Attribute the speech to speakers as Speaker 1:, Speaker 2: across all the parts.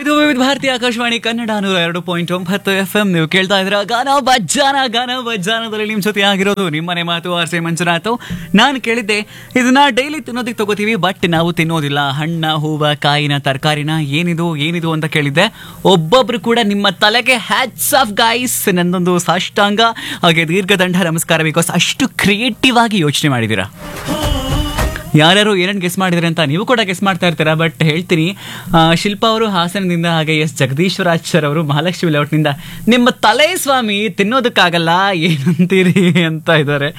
Speaker 1: ಇದು ವಿವಿಧ ಭಾರತಿ ಆಕಾಶವಾಣಿ ಕನ್ನಡ ನೂರ ಎರಡು ಪಾಯಿಂಟ್ ಒಂಬತ್ತು ಎಫ್ ಎಂ ನೀವು ಕೇಳ್ತಾ ಇದ್ರ ಗಾನ ಬಜ್ಜಾನ ಗಾನ ಬಜ್ಜಾನದಲ್ಲಿ ನಿಮ್ ಜೊತೆ ಆಗಿರೋದು ನಿಮ್ಮನೆ ಮಾತು ಆರ್ಸೆ ಮಂಜುನಾಥ್ ನಾನು ಕೇಳಿದ್ದೆ ಇದನ್ನ ಡೈಲಿ ತಿನ್ನೋದಕ್ಕೆ ತಗೋತೀವಿ ಬಟ್ ನಾವು ತಿನ್ನೋದಿಲ್ಲ ಹಣ್ಣ ಹೂವ ಕಾಯಿನ ತರಕಾರಿನ ಏನಿದು ಏನಿದು ಅಂತ ಕೇಳಿದ್ದೆ ಒಬ್ಬೊಬ್ರು ಕೂಡ ನಿಮ್ಮ ತಲೆಗೆ ಹ್ಯಾಟ್ಸ್ ಆಫ್ ಗೈಸ್ ನನ್ನೊಂದು ಸಾಷ್ಟಾಂಗ ಹಾಗೆ ದೀರ್ಘದಂಡ ನಮಸ್ಕಾರ ಬಿಕಾಸ್ ಅಷ್ಟು ಕ್ರಿಯೇಟಿವ್ ಆಗಿ ಯೋಚನೆ ಮಾಡಿದ್ದೀರಾ ಯಾರ್ಯಾರು ಏನೇನು ಗೆಸ್ ಮಾಡಿದ್ರೆ ಅಂತ ನೀವು ಕೂಡ ಗೆಸ್ ಮಾಡ್ತಾ ಇರ್ತೀರಾ ಬಟ್ ಹೇಳ್ತೀನಿ ಆ, ಶಿಲ್ಪಾ ಅವರು ಹಾಸನದಿಂದ ಹಾಗೆ ಎಸ್ ಜಗದೀಶ್ವರಾಜ್ ಸರ್ ಅವರು ಮಹಾಲಕ್ಷ್ಮಿ ಲೇಔಟ್ನಿಂದ ನಿಮ್ಮ ತಲೆ ಸ್ವಾಮಿ ತಿನ್ನೋದಕ್ಕಾಗಲ್ಲ ಏನಂತೀರಿ ಅಂತ ಇದ್ದಾರೆ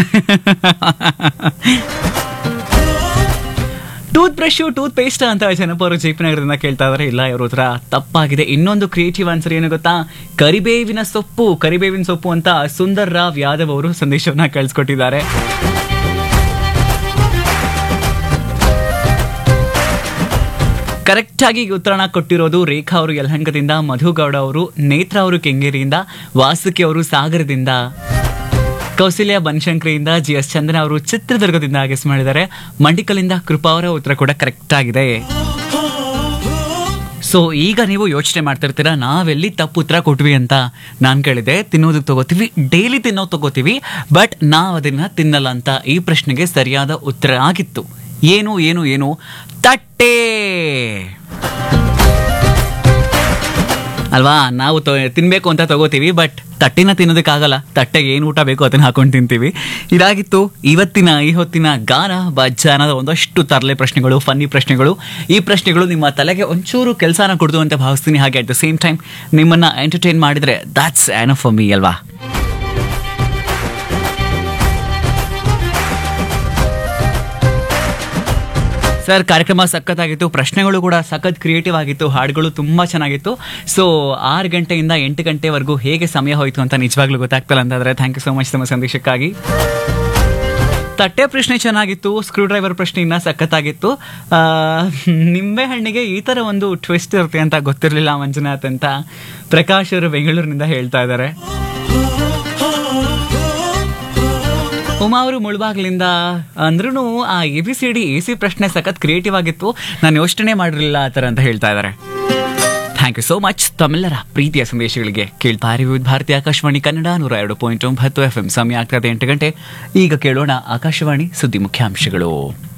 Speaker 1: ಟೂತ್ ಬ್ರಷು ಟೂತ್ ಪೇಸ್ಟ್ ಅಂತ ಜನಪ ಅವರು ಜೈಪನಗರದಿಂದ ಕೇಳ್ತಾ ಇದಾರೆ ಇಲ್ಲ ಇವ್ರ ಉತ್ತರ ತಪ್ಪಾಗಿದೆ ಇನ್ನೊಂದು ಕ್ರಿಯೇಟಿವ್ ಆನ್ಸರ್ ಏನು ಗೊತ್ತಾ ಕರಿಬೇವಿನ ಸೊಪ್ಪು ಕರಿಬೇವಿನ ಸೊಪ್ಪು ಅಂತ ಸುಂದರ್ ರಾವ್ ಯಾದವ್ ಅವರು ಸಂದೇಶವನ್ನ ಕಳಿಸ್ಕೊಟ್ಟಿದ್ದಾರೆ ಕರೆಕ್ಟ್ ಆಗಿ ಉತ್ತರನ ಕೊಟ್ಟಿರೋದು ರೇಖಾ ಅವರು ಯಲಹಂಕದಿಂದ ಮಧುಗೌಡ ಅವರು ನೇತ್ರ ಅವರು ಕೆಂಗೇರಿಯಿಂದ ವಾಸುಕಿ ಅವರು ಸಾಗರದಿಂದ ಕೌಶಲ್ಯ ಬನಶಂಕರಿಯಿಂದ ಜಿ ಎಸ್ ಚಂದನ ಅವರು ಚಿತ್ರದುರ್ಗದಿಂದ ಗೆಸ್ ಮಾಡಿದ್ದಾರೆ ಮಂಡಿಕಲಿಂದ ಕೃಪಾ ಅವರ ಉತ್ತರ ಕೂಡ ಕರೆಕ್ಟ್ ಆಗಿದೆ ಸೊ ಈಗ ನೀವು ಯೋಚನೆ ಮಾಡ್ತಿರ್ತೀರಾ ನಾವೆಲ್ಲಿ ತಪ್ಪು ಉತ್ತರ ಕೊಟ್ವಿ ಅಂತ ನಾನು ಕೇಳಿದೆ ತಿನ್ನೋದಕ್ಕೆ ತಗೋತೀವಿ ಡೈಲಿ ತಿನ್ನೋದು ತಗೋತೀವಿ ಬಟ್ ನಾವು ಅದನ್ನ ತಿನ್ನಲ್ಲ ಅಂತ ಈ ಪ್ರಶ್ನೆಗೆ ಸರಿಯಾದ ಉತ್ತರ ಆಗಿತ್ತು ಏನು ಏನು ಏನು ತಟ್ಟೆ ಅಲ್ವಾ ನಾವು ತೊ- ತಿನ್ಬೇಕು ಅಂತ ತಗೋತೀವಿ ಬಟ್ ತಟ್ಟೆನ ತಿನ್ನೋದಕ್ಕಾಗಲ್ಲ ತಟ್ಟೆಗೆ ಏನು ಊಟ ಬೇಕು ಅದನ್ನ ಹಾಕೊಂಡು ತಿಂತೀವಿ ಇದಾಗಿತ್ತು ಇವತ್ತಿನ ಈ ಹೊತ್ತಿನ ಗಾನ ಬಜ್ಜಾನದ ಒಂದಷ್ಟು ತರಲೆ ಪ್ರಶ್ನೆಗಳು ಫನ್ನಿ ಪ್ರಶ್ನೆಗಳು ಈ ಪ್ರಶ್ನೆಗಳು ನಿಮ್ಮ ತಲೆಗೆ ಒಂಚೂರು ಕೆಲಸನ ಕೊಡ್ದು ಅಂತ ಭಾವಿಸ್ತೀನಿ ಹಾಗೆ ಅಟ್ ದ ಸೇಮ್ ಟೈಮ್ ನಿಮ್ಮನ್ನ ಎಂಟರ್ಟೈನ್ ಮಾಡಿದ್ರೆ ದಾಟ್ಸ್ ಆನ್ ಫಾರ್ ಮೀ ಅಲ್ವಾ ಸರ್ ಕಾರ್ಯಕ್ರಮ ಸಖತ್ತಾಗಿತ್ತು ಪ್ರಶ್ನೆಗಳು ಕೂಡ ಸಖತ್ ಕ್ರಿಯೇಟಿವ್ ಆಗಿತ್ತು ಹಾಡುಗಳು ತುಂಬ ಚೆನ್ನಾಗಿತ್ತು ಸೊ ಆರು ಗಂಟೆಯಿಂದ ಎಂಟು ಗಂಟೆವರೆಗೂ ಹೇಗೆ ಸಮಯ ಹೋಯಿತು ಅಂತ ನಿಜವಾಗ್ಲೂ ಗೊತ್ತಾಗ್ತಲ್ಲ ಅಂತಂದ್ರೆ ಥ್ಯಾಂಕ್ ಯು ಸೊ ಮಚ್ ತಮ್ಮ ಸಂದೇಶಕ್ಕಾಗಿ ತಟ್ಟೆ ಪ್ರಶ್ನೆ ಚೆನ್ನಾಗಿತ್ತು ಸ್ಕ್ರೂ ಡ್ರೈವರ್ ಪ್ರಶ್ನೆ ಇನ್ನ ಸಖತ್ತಾಗಿತ್ತು ಆ, ನಿಂಬೆ ಹಣ್ಣಿಗೆ ಈ ಥರ ಒಂದು ಟ್ವಿಸ್ಟ್ ಇರುತ್ತೆ ಅಂತ ಗೊತ್ತಿರಲಿಲ್ಲ ಮಂಜುನಾಥ್ ಅಂತ ಪ್ರಕಾಶ್ ಅವರು ಬೆಂಗಳೂರಿನಿಂದ ಹೇಳ್ತಾ ಇದ್ದಾರೆ ಉಮಾ ಅವರು ಮುಳುಬಾಗ್ಲಿಂದ ಅಂದ್ರೂ ಆ A B C D A C ಪ್ರಶ್ನೆ ಸಖತ್ ಕ್ರಿಯೇಟಿವ್ ಆಗಿತ್ತು ನಾನು ಯೋಚನೆ ಮಾಡಿರಲಿಲ್ಲ ಆ ಥರ ಅಂತ ಹೇಳ್ತಾ ಇದ್ದಾರೆ ಥ್ಯಾಂಕ್ ಯು ಸೋ ಮಚ್ ತಮ್ಮೆಲ್ಲರ ಪ್ರೀತಿಯ ಸಂದೇಶಗಳಿಗೆ ಕೇಳ್ತಾ ಇರಿ ವಿವಿಧ ಭಾರತಿ ಆಕಾಶವಾಣಿ ಕನ್ನಡ ನೂರ ಎರಡು ಪಾಯಿಂಟ್ ಒಂಬತ್ತು ಎಫ್ ಎಂ ಸಮಯ ಆಗ್ತದೆ ಎಂಟು ಗಂಟೆ ಈಗ ಕೇಳೋಣ ಆಕಾಶವಾಣಿ ಸುದ್ದಿ ಮುಖ್ಯಾಂಶಗಳು